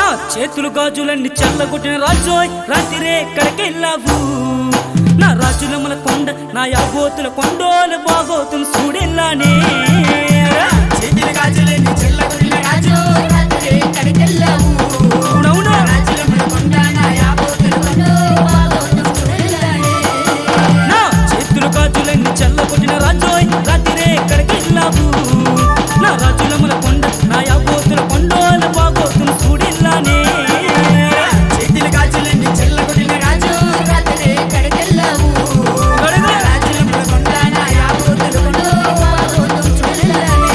నా చేతులు గాజులన్నీ చల్లగొట్టిన రాజోయ్ రాత్రిరే ఎక్కడికెళ్ళావు నా రాజులమ్మల కొండ నా యాగోతుల కొండోలు బాగోతులు చూడెళ్ళానే చేతులు గాజులని చెల్లగొట్టిన రాజు రాత్రి ఎక్కడికెళ్ళావు అవునవును. రాజులమ్మల కొండ నా యాబోతులు కొండో బాగోతులు చూడెళ్ళానే. నా చేతులు గాజులన్నీ చల్లగొట్టిన రాజోయ్ రాత్రిరే ఎక్కడికెళ్ళావు నా రాజులమ్మల కొండ నా యాగోతుల కొండోలు బాగోతులు చూడెళ్ళానే చేతులు గాజులని చెల్లగొట్టిన రాజు రాత్రి ఎక్కడికెళ్ళావు గడుగు. రాజులమ్మల కొండ నా యాబోతులు కొండో బాగోతులు చూడెళ్ళానే.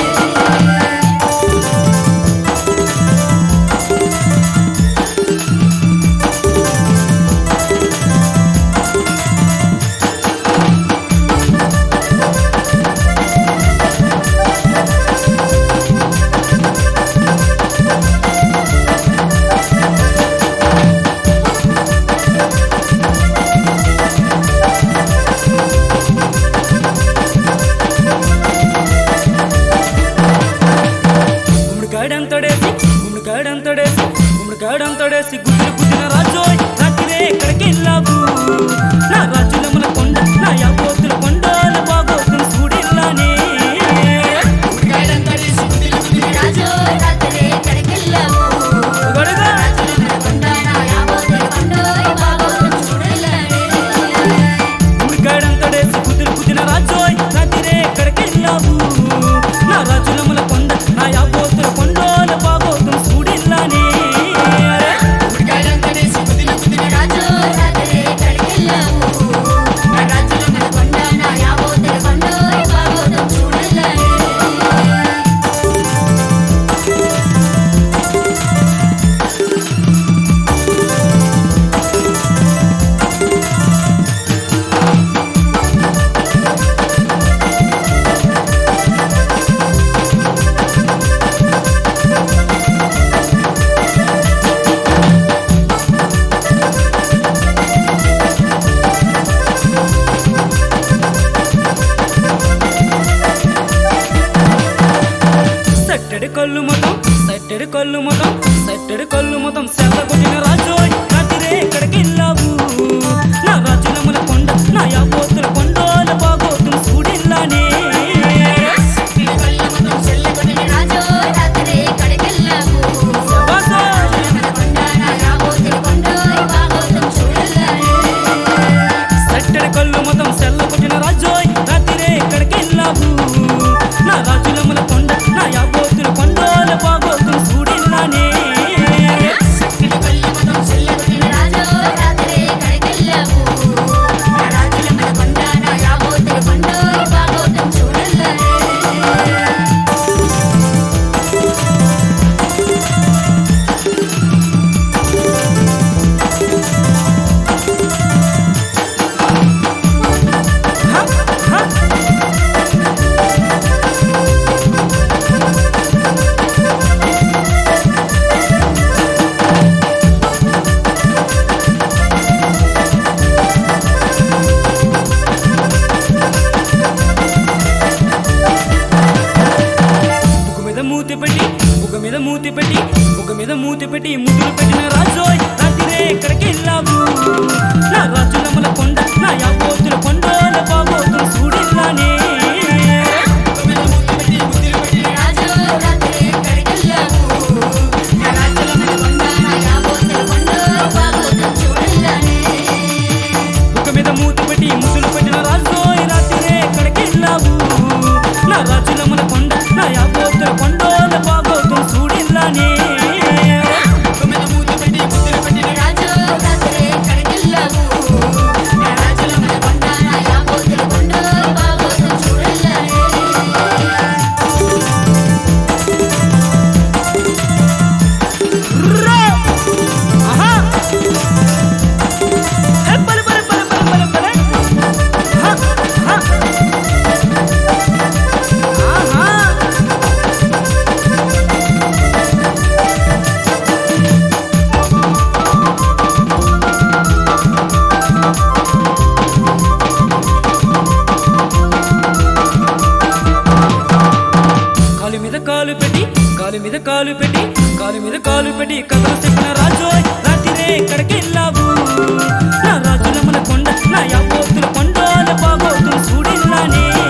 గుమ్మడి గాడంతడేసి గుమ్మడి గాడంతడేసి గుమ్మడి గాడంతడేసి గుద్దులు గుద్దిన రాజోయ్ రాత్రిరే ఎక్కడికి వెళ్ళావు నా రాజులమ్మల కొండ నా యాపోతుల కొండల బాగోతులు చూడెళ్ళానే ఉరికాయలంతా తీసి గుద్దిలు గుద్దిన రాజు రాత్రి ఎక్కడికెళ్ళావు గడుగు. రాజులమ్మల కొండ నా యాబోతులు కొండో బాగోతులు చూడెళ్ళానే. గుమ్మడి గాడంతడేసి గుద్దులు గుద్దిన రాజోయ్ రాత్రిరే ఎక్కడికి వెళ్ళావు నా రాజులమ్మల కొండ నా యాపోతుల కొండల బాగోతులు చూడెళ్ళానే ఉరికాయలంతా తీసి గుద్దిలు గుద్దిన రాజు రాత్రి ఎక్కడికెళ్ళావు నా రాజులమ్మల కొండ నా యాబోతులు కొండో బాగోతులు చూడెళ్ళానే. సట్టెడు కళ్ళు మొత్తం సట్టెడు కళ్ళు మొత్తం సట్టెడు కళ్ళు మొత్తం సెల్ల కొట్టిన రాజోయ్ రాత్రిరే ఎక్కడికి వెళ్ళావు నా రాజులమ్మల కొండ నా యాపోతుల కొండోల బాగోతులు చూడెళ్ళానే ఈ కళ్ళ మొత్తం చెల్లగొట్టిన రాజు రాత్రి ఎక్కడికెళ్ళావు శబాసో! రాజులమ్మల కొండ నా యాబోతులు కొండో బాగోతులు చూడెళ్ళానే. సట్టెడు కళ్ళు మొత్తం సెల్ల కొట్టిన రాజోయ్ రాత్రిరే ఎక్కడికి వెళ్ళావు నా రాజులమ్మల కొండ నా యాపోతుల కొండోల బాగోతులు చూడెళ్ళానే ఈ కళ్ళ మొత్తం చెల్లగొట్టిన రాజు రాత్రి ఎక్కడికెళ్ళావు నా రాజులమ్మల కొండ నా యాబోతులు కొండో బాగోతులు చూడెళ్ళానే. హ, హ. బుగ్గ మీద మూతి పెట్టి బుగ్గ మీద మూతి పెట్టి బుగ్గ మీద మూతి పెట్టి ముద్దులు పెట్టిన రాజోయ్ రాత్రిరే ఎక్కడికి వెళ్ళావు నా రాజులమ్మల కొండ నా యాపోతుల కొండల బాగోతులు చూడెళ్ళానే రాజు రాత్రి ఎక్కడికెళ్ళావు నా రాజులమ్మల కొండ నా యాబోతులు కొండో బాగోతులు చూడెళ్ళానే. బుగ్గ మీద మూతి పెట్టి ముద్దులు పెట్టిన రాజోయ్ రాత్రిరే ఎక్కడికి వెళ్ళావు నా రాజులమ్మల కొండ నా యాపోతుల కొండల బాగోతులు చూడెళ్ళానే రాజు రాత్రి ఎక్కడికెళ్ళావు నా రాజులమ్మల కొండ నా యాబోతులు కొండో బాగోతులు పెట్టి కాలు మీద కాలు పెట్టి కాలు మీద కాలు పెట్టి కథలు చెప్పిన రాజు రాత్రిరే ఎక్కడికెళ్ళావు నా రాజుల మన కొండ నా యాపోతుల కొండల బాగోతులు చూడిల్లానే